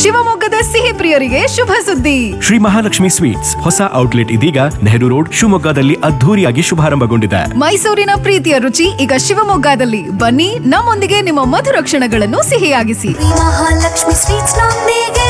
ಶಿವಮೊಗ್ಗದ ಸಿಹಿ ಪ್ರಿಯರಿಗೆ ಶುಭ ಸುದ್ದಿ ಶ್ರೀ ಮಹಾಲಕ್ಷ್ಮಿ ಸ್ವೀಟ್ಸ್ ಹೊಸ ಔಟ್ಲೆಟ್ ಇದೀಗ ನೆಹರು ರೋಡ್ ಶಿವಮೊಗ್ಗದಲ್ಲಿ ಅದ್ಧೂರಿಯಾಗಿ ಶುಭಾರಂಭಗೊಂಡಿದೆ ಮೈಸೂರಿನ ಪ್ರೀತಿಯ ರುಚಿ ಈಗ ಶಿವಮೊಗ್ಗದಲ್ಲಿ ಬನ್ನಿ ನಮ್ಮೊಂದಿಗೆ ನಿಮ್ಮ ಮಧುರ ಕ್ಷಣಗಳನ್ನು ಸಿಹಿಯಾಗಿಸಿ ಮಹಾಲಕ್ಷ್ಮಿ ಸ್ವೀಟ್ಸ್ ನೊಂದಿಗೆ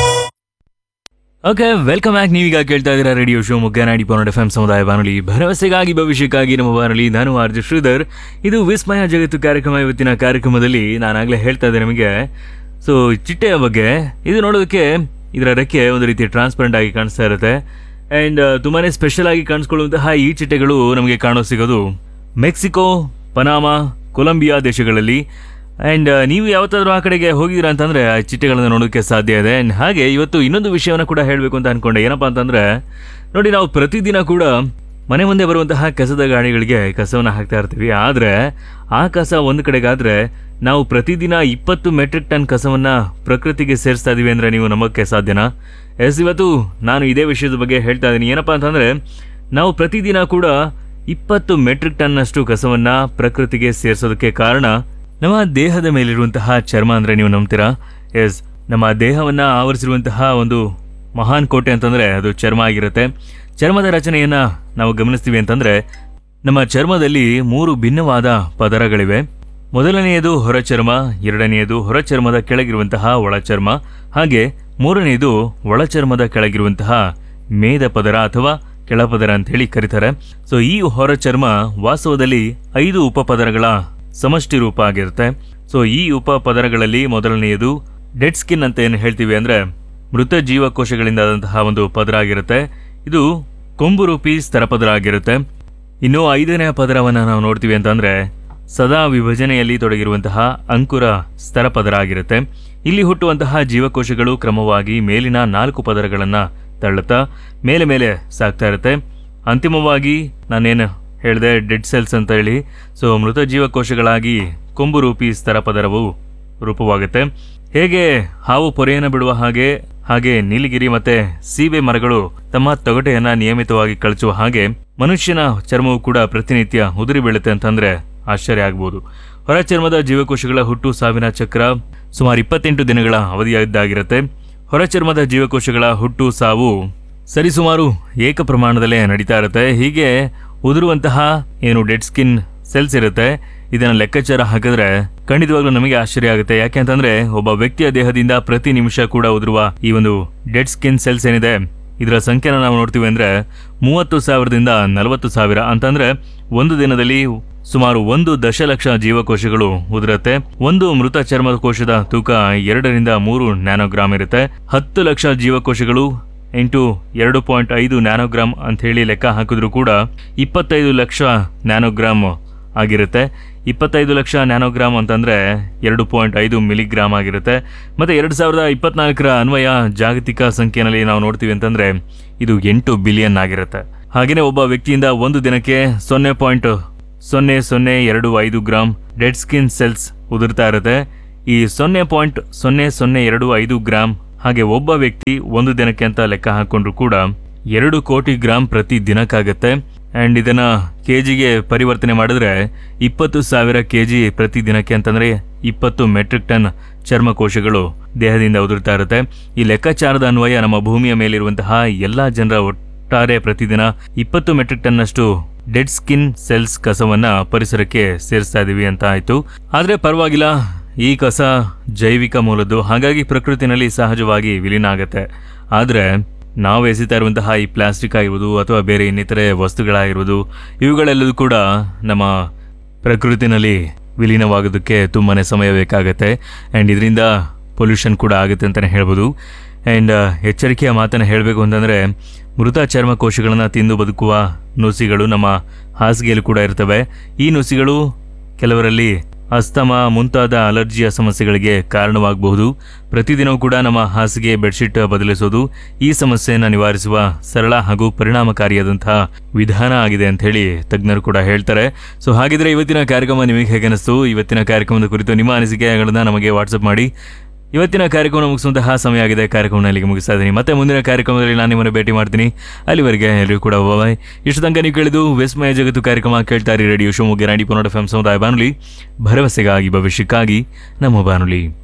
ಓಕೆ ವೆಲ್ಕಮ್ ಬ್ಯಾಕ್ ನೀವೀಗ ಕೇಳ್ತಾ ಇದ್ದೀರಾ ರೇಡಿಯೋ ಶೋ ಮುಗ್ಗ ನಾಡಿ ಪೌನಡ್ ಎಫ್ ಎಂ ಸಮುದಾಯ ಬಾನುಲಿ ಭರವಸೆಗಾಗಿ ಭವಿಷ್ಯಕ್ಕಾಗಿ ನಮ್ಮ ಬಾನುಲಿ ನಾನು ಆರ್ಜು ಶ್ರೀಧರ್ ಇದು ವಿಸ್ಮಯ ಜಗತ್ತು ಕಾರ್ಯಕ್ರಮ ಇವತ್ತಿನ ಕಾರ್ಯಕ್ರಮದಲ್ಲಿ ನಾನಾಗಲೇ ಹೇಳ್ತಾ ಇದ್ದೆ ನಿಮಗೆ ಸೊ ಚಿಟ್ಟೆಯ ಬಗ್ಗೆ ಇದು ನೋಡೋದಕ್ಕೆ ಇದರ ರೆಕ್ಕೆ ಒಂದು ರೀತಿ ಟ್ರಾನ್ಸ್ಪರೆಂಟ್ ಆಗಿ ಕಾಣಿಸ್ತಾ ಇರುತ್ತೆ ಆ್ಯಂಡ್ ತುಂಬಾ ಸ್ಪೆಷಲ್ ಆಗಿ ಕಾಣಿಸ್ಕೊಳ್ಳುವಂತಹ ಈ ಚಿಟ್ಟೆಗಳು ನಮಗೆ ಕಾಣೋ ಸಿಗೋದು ಮೆಕ್ಸಿಕೋ ಪನಾಮಾ ಕೊಲಂಬಿಯಾ ದೇಶಗಳಲ್ಲಿ ಆ್ಯಂಡ್ ನೀವು ಯಾವತ್ತಾದ್ರೂ ಆ ಕಡೆಗೆ ಹೋಗಿದ್ದೀರಾ ಅಂತಂದರೆ ಆ ಚಿಟ್ಟೆಗಳನ್ನು ನೋಡೋಕ್ಕೆ ಸಾಧ್ಯ ಇದೆ ಆ್ಯಂಡ್ ಹಾಗೆ ಇವತ್ತು ಇನ್ನೊಂದು ವಿಷಯವನ್ನು ಕೂಡ ಹೇಳಬೇಕು ಅಂತ ಅನ್ಕೊಂಡೆ ಏನಪ್ಪ ಅಂತಂದರೆ ನೋಡಿ ನಾವು ಪ್ರತಿದಿನ ಕೂಡ ಮನೆ ಮುಂದೆ ಬರುವಂತಹ ಕಸದ ಗಾಡಿಗಳಿಗೆ ಕಸವನ್ನು ಹಾಕ್ತಾ ಇರ್ತೀವಿ ಆದರೆ ಆ ಕಸ ಒಂದು ಕಡೆಗಾದರೆ ನಾವು ಪ್ರತಿದಿನ ಇಪ್ಪತ್ತು ಮೆಟ್ರಿಕ್ ಟನ್ ಕಸವನ್ನು ಪ್ರಕೃತಿಗೆ ಸೇರಿಸ್ತಾ ಇದೀವಿ ಅಂದರೆ ನೀವು ನಂಬೋಕ್ಕೆ ಸಾಧ್ಯನಾ ಎಸ್ ಇವತ್ತು ನಾನು ಇದೇ ವಿಷಯದ ಬಗ್ಗೆ ಹೇಳ್ತಾ ಇದ್ದೀನಿ ಏನಪ್ಪ ಅಂತಂದರೆ ನಾವು ಪ್ರತಿದಿನ ಕೂಡ ಇಪ್ಪತ್ತು ಮೆಟ್ರಿಕ್ ಟನ್ನಷ್ಟು ಕಸವನ್ನು ಪ್ರಕೃತಿಗೆ ಸೇರಿಸೋದಕ್ಕೆ ಕಾರಣ ನಮ್ಮ ದೇಹದ ಮೇಲಿರುವಂತಹ ಚರ್ಮ ಅಂದರೆ ನೀವು ನಂಬ್ತೀರಾ ಎಸ್ ನಮ್ಮ ದೇಹವನ್ನು ಆವರಿಸಿರುವಂತಹ ಒಂದು ಮಹಾನ್ ಕೋಟೆ ಅಂತಂದರೆ ಅದು ಚರ್ಮ ಆಗಿರುತ್ತೆ ಚರ್ಮದ ರಚನೆಯನ್ನು ನಾವು ಗಮನಿಸ್ತೀವಿ ಅಂತಂದರೆ ನಮ್ಮ ಚರ್ಮದಲ್ಲಿ ಮೂರು ಭಿನ್ನವಾದ ಪದರಗಳಿವೆ ಮೊದಲನೆಯದು ಹೊರಚರ್ಮ ಎರಡನೆಯದು ಹೊರಚರ್ಮದ ಕೆಳಗಿರುವಂತಹ ಒಳಚರ್ಮ ಹಾಗೆ ಮೂರನೆಯದು ಒಳಚರ್ಮದ ಕೆಳಗಿರುವಂತಹ ಮೇದ ಪದರ ಅಥವಾ ಕೆಳಪದರ ಅಂತ ಹೇಳಿ ಕರೀತಾರೆ ಸೊ ಈ ಹೊರಚರ್ಮ ವಾಸ್ತವದಲ್ಲಿ ಐದು ಉಪಪದರಗಳ ಸಮಷ್ಟಿ ರೂಪ ಆಗಿರುತ್ತೆ ಸೊ ಈ ಉಪಪದರಗಳಲ್ಲಿ ಮೊದಲನೆಯದು ಡೆಡ್ ಸ್ಕಿನ್ ಅಂತ ಏನು ಹೇಳ್ತೀವಿ ಅಂದ್ರೆ ಮೃತ ಜೀವಕೋಶಗಳಿಂದ ಆದಂತಹ ಒಂದು ಪದರ ಆಗಿರುತ್ತೆ ಇದು ಕೊಂಬು ರೂಪಿ ಸ್ತರಪದರ ಆಗಿರುತ್ತೆ ಇನ್ನು ಐದನೇ ಪದರವನ್ನು ನಾವು ನೋಡ್ತೀವಿ ಅಂತಂದ್ರೆ ಸದಾ ವಿಭಜನೆಯಲ್ಲಿ ತೊಡಗಿರುವಂತಹ ಅಂಕುರ ಸ್ತರಪದರ ಆಗಿರುತ್ತೆ ಇಲ್ಲಿ ಹುಟ್ಟುವಂತಹ ಜೀವಕೋಶಗಳು ಕ್ರಮವಾಗಿ ಮೇಲಿನ ನಾಲ್ಕು ಪದರಗಳನ್ನು ತಳ್ಳುತ್ತಾ ಮೇಲೆ ಮೇಲೆ ಸಾಗ್ತಾ ಇರುತ್ತೆ ಅಂತಿಮವಾಗಿ ನಾನೇನು ಹೇಳಿದೆ ಡೆಡ್ ಸೆಲ್ಸ್ ಅಂತ ಹೇಳಿ ಸೊ ಮೃತ ಜೀವಕೋಶಗಳಾಗಿ ಕೊಂಬು ರೂಪಿ ಸ್ತರಪದರವು ರೂಪವಾಗುತ್ತೆ ಹೇಗೆ ಹಾವು ಪೊರೆಯನ್ನು ಬಿಡುವ ಹಾಗೆ ಹಾಗೆ ನೀಲಗಿರಿ ಮತ್ತೆ ಸೀಬೆ ಮರಗಳು ತಮ್ಮ ತೊಗಟೆಯನ್ನ ನಿಯಮಿತವಾಗಿ ಕಳಚುವ ಹಾಗೆ ಮನುಷ್ಯನ ಚರ್ಮವು ಕೂಡ ಪ್ರತಿನಿತ್ಯ ಉದುರಿ ಬೀಳುತ್ತೆ ಅಂತಂದ್ರೆ ಆಶ್ಚರ್ಯ ಆಗ್ಬೋದು ಹೊರ ಚರ್ಮದ ಜೀವಕೋಶಗಳ ಹುಟ್ಟು ಸಾವಿನ ಚಕ್ರ ಸುಮಾರು ಇಪ್ಪತ್ತೆಂಟು ದಿನಗಳ ಅವಧಿಯಾಗಿದ್ದಾಗಿರುತ್ತೆ ಹೊರ ಚರ್ಮದ ಜೀವಕೋಶಗಳ ಹುಟ್ಟು ಸಾವು ಸರಿಸುಮಾರು ಏಕ ಪ್ರಮಾಣದಲ್ಲೇ ನಡೀತಾ ಇರುತ್ತೆ ಹೀಗೆ ಉದುರುವಂತಹ ಏನು ಡೆಡ್ ಸ್ಕಿನ್ ಸೆಲ್ಸ್ ಇರುತ್ತೆ ಇದನ್ನ ಲೆಕ್ಕಾಚಾರ ಹಾಕಿದ್ರೆ ಖಂಡಿತವಾಗ್ಲೂ ನಮಗೆ ಆಶ್ಚರ್ಯ ಆಗುತ್ತೆ ಯಾಕೆ ಅಂತಂದ್ರೆ ಒಬ್ಬ ವ್ಯಕ್ತಿಯ ದೇಹದಿಂದ ಪ್ರತಿ ನಿಮಿಷ ಕೂಡ ಉದುರುವ ಈ ಒಂದು ಡೆಡ್ ಸ್ಕಿನ್ ಸೆಲ್ಸ್ ಏನಿದೆ ಇದರ ಸಂಖ್ಯೆನ ನಾವು ನೋಡ್ತೀವಿ ಅಂದ್ರೆ ಮೂವತ್ತು ಸಾವಿರದಿಂದ ನಲವತ್ತು ಸಾವಿರ ಅಂತಂದ್ರೆ ಒಂದು ದಿನದಲ್ಲಿ ಸುಮಾರು ಒಂದು ದಶಲಕ್ಷ ಜೀವಕೋಶಗಳು ಉದುರುತ್ತೆ ಒಂದು ಮೃತ ಚರ್ಮದ ಕೋಶದ ತೂಕ ಎರಡರಿಂದ ಮೂರು ನ್ಯಾನೋಗ್ರಾಮ್ ಇರುತ್ತೆ ಹತ್ತು ಲಕ್ಷ ಜೀವಕೋಶಗಳು ಇಂಟು ಎರಡು ಪಾಯಿಂಟ್ ಐದು ನ್ಯಾನೋಗ್ರಾಮ್ ಅಂತ ಹೇಳಿ ಲೆಕ್ಕ ಹಾಕಿದ್ರು ಕೂಡ ಇಪ್ಪತ್ತೈದು ಲಕ್ಷ ನ್ಯಾನೋಗ್ರಾಮ್ ಆಗಿರುತ್ತೆ ಇಪ್ಪತ್ತೈದು ಲಕ್ಷ ನ್ಯಾನೋಗ್ರಾಮ್ ಅಂತಂದ್ರೆ ಎರಡು ಪಾಯಿಂಟ್ ಐದು ಮಿಲಿಗ್ರಾಮ್ ಆಗಿರುತ್ತೆ ಮತ್ತೆ ಎರಡು ಸಾವಿರದ ಇಪ್ಪತ್ನಾಲ್ಕರ ಅನ್ವಯ ಜಾಗತಿಕ ಸಂಖ್ಯೆಯಲ್ಲಿ ನಾವು ನೋಡ್ತೀವಿ ಅಂತಂದ್ರೆ ಇದು ಎಂಟು ಬಿಲಿಯನ್ ಆಗಿರುತ್ತೆ ಹಾಗೆಯೇ ಒಬ್ಬ ವ್ಯಕ್ತಿಯಿಂದ ಒಂದು ದಿನಕ್ಕೆ ಸೊನ್ನೆ ಪಾಯಿಂಟ್ ಸೊನ್ನೆ ಸೊನ್ನೆ ಎರಡು ಐದು ಗ್ರಾಮ್ ಡೆಡ್ ಸ್ಕಿನ್ ಸೆಲ್ಸ್ ಉದುರ್ತಾ ಇರುತ್ತೆ ಈ ಸೊನ್ನೆ ಪಾಯಿಂಟ್ ಸೊನ್ನೆ ಸೊನ್ನೆ ಎರಡು ಐದು ಗ್ರಾಮ್ ಹಾಗೆ ಒಬ್ಬ ವ್ಯಕ್ತಿ ಒಂದು ದಿನಕ್ಕೆ ಅಂತ ಲೆಕ್ಕ ಹಾಕೊಂಡ್ರು ಕೂಡ ಎರಡು ಕೋಟಿ ಗ್ರಾಮ್ ಪ್ರತಿ ದಿನಕ್ಕಾಗತ್ತೆ ಅಂಡ್ ಇದನ್ನ ಕೆಜಿಗೆ ಪರಿವರ್ತನೆ ಮಾಡಿದ್ರೆ ಇಪ್ಪತ್ತು ಸಾವಿರ ಕೆಜಿ ಪ್ರತಿ ದಿನಕ್ಕೆ ಅಂತಂದ್ರೆ ಇಪ್ಪತ್ತು ಮೆಟ್ರಿಕ್ ಟನ್ ಚರ್ಮಕೋಶಗಳು ದೇಹದಿಂದ ಉದುರ್ತಾ ಇರುತ್ತೆ ಈ ಲೆಕ್ಕಾಚಾರದ ಅನ್ವಯ ನಮ್ಮ ಭೂಮಿಯ ಮೇಲಿರುವಂತಹ ಎಲ್ಲಾ ಜನರ ಒಟ್ಟಾರೆ ಪ್ರತಿದಿನ ಇಪ್ಪತ್ತು ಮೆಟ್ರಿಕ್ ಟನ್ನಷ್ಟು ಡೆಡ್ ಸ್ಕಿನ್ ಸೆಲ್ಸ್ ಕಸವನ್ನ ಪರಿಸರಕ್ಕೆ ಸೇರಿಸ್ತಾ ಇದೀವಿ ಅಂತ ಆಯ್ತು ಆದ್ರೆ ಪರವಾಗಿಲ್ಲ ಈ ಕಸ ಜೈವಿಕ ಮೂಲದ್ದು ಹಾಗಾಗಿ ಪ್ರಕೃತಿನಲ್ಲಿ ಸಹಜವಾಗಿ ವಿಲೀನ ಆಗತ್ತೆ ಆದ್ರೆ ನಾವು ಎಸಿತಾ ಇರುವಂತಹ ಈ ಪ್ಲಾಸ್ಟಿಕ್ ಆಗಿರ್ಬೋದು ಅಥವಾ ಬೇರೆ ಇನ್ನಿತರೆ ವಸ್ತುಗಳಾಗಿರ್ಬೋದು ಇವುಗಳೆಲ್ಲದೂ ಕೂಡ ನಮ್ಮ ಪ್ರಕೃತಿನಲ್ಲಿ ವಿಲೀನವಾಗೋದಕ್ಕೆ ತುಂಬಾನೇ ಸಮಯ ಬೇಕಾಗತ್ತೆ ಆ್ಯಂಡ್ ಇದರಿಂದ ಪೊಲ್ಯೂಷನ್ ಕೂಡ ಆಗುತ್ತೆ ಅಂತಲೇ ಹೇಳ್ಬೋದು ಆ್ಯಂಡ್ ಎಚ್ಚರಿಕೆಯ ಮಾತನ್ನು ಹೇಳಬೇಕು ಅಂತಂದರೆ ಮೃತ ಚರ್ಮಕೋಶಗಳನ್ನು ತಿಂದು ಬದುಕುವ ನುಸಿಗಳು ನಮ್ಮ ಹಾಸಿಗೆಯಲ್ಲಿ ಕೂಡ ಇರ್ತವೆ ಈ ನುಸಿಗಳು ಕೆಲವರಲ್ಲಿ ಅಸ್ತಮ ಮುಂತಾದ ಅಲರ್ಜಿಯ ಸಮಸ್ಯೆಗಳಿಗೆ ಕಾರಣವಾಗಬಹುದು ಪ್ರತಿದಿನವೂ ಕೂಡ ನಮ್ಮ ಹಾಸಿಗೆ ಬೆಡ್ಶೀಟ್ ಬದಲಿಸೋದು ಈ ಸಮಸ್ಯೆಯನ್ನು ನಿವಾರಿಸುವ ಸರಳ ಹಾಗೂ ಪರಿಣಾಮಕಾರಿಯಾದಂತಹ ವಿಧಾನ ಆಗಿದೆ ಅಂತ ಹೇಳಿ ತಜ್ಞರು ಕೂಡ ಹೇಳ್ತಾರೆ ಸೊ ಹಾಗಿದ್ರೆ ಇವತ್ತಿನ ಕಾರ್ಯಕ್ರಮ ನಿಮಗೆ ಹೇಗೆ ಅನಿಸ್ತು ಇವತ್ತಿನ ಕಾರ್ಯಕ್ರಮದ ಕುರಿತು ನಿಮ್ಮ ಅನಿಸಿಕೆಗಳನ್ನ ನಮಗೆ ವಾಟ್ಸಪ್ ಮಾಡಿ ಇವತ್ತಿನ ಕಾರ್ಯಕ್ರಮ ಮುಗಿಸುವಂತಹ ಸಮಯ ಆಗಿದೆ ಕಾರ್ಯಕ್ರಮನ ಇಲ್ಲಿಗೆ ಮುಗಿಸ್ತಾ ಇದ್ದೀನಿ ಮತ್ತೆ ಮುಂದಿನ ಕಾರ್ಯಕ್ರಮದಲ್ಲಿ ನಾನು ನಿಮ್ಮನ್ನು ಭೇಟಿ ಮಾಡ್ತೀನಿ ಅಲ್ಲಿವರೆಗೆ ಎಲ್ಲರಿಗೂ ಕೂಡ ಬಾಯ್ ಇಷ್ಟು ತನಕ ನೀವು ಕೇಳಿದು ವಿಸ್ಮಯ ಜಗತ್ತು ಕಾರ್ಯಕ್ರಮ ಕೇಳ್ತಾರೆ ರೇಡಿಯೋ ಶಿವಮೊಗ್ಗ ನಾಡಿ ಪುನೋಡ ಎಫ್ ಸಮುದಾಯ ಬಾನುಲಿ ಭರವಸೆಗಾಗಿ ಭವಿಷ್ಯಕ್ಕಾಗಿ ನಮ್ಮ ಬಾನುಲಿ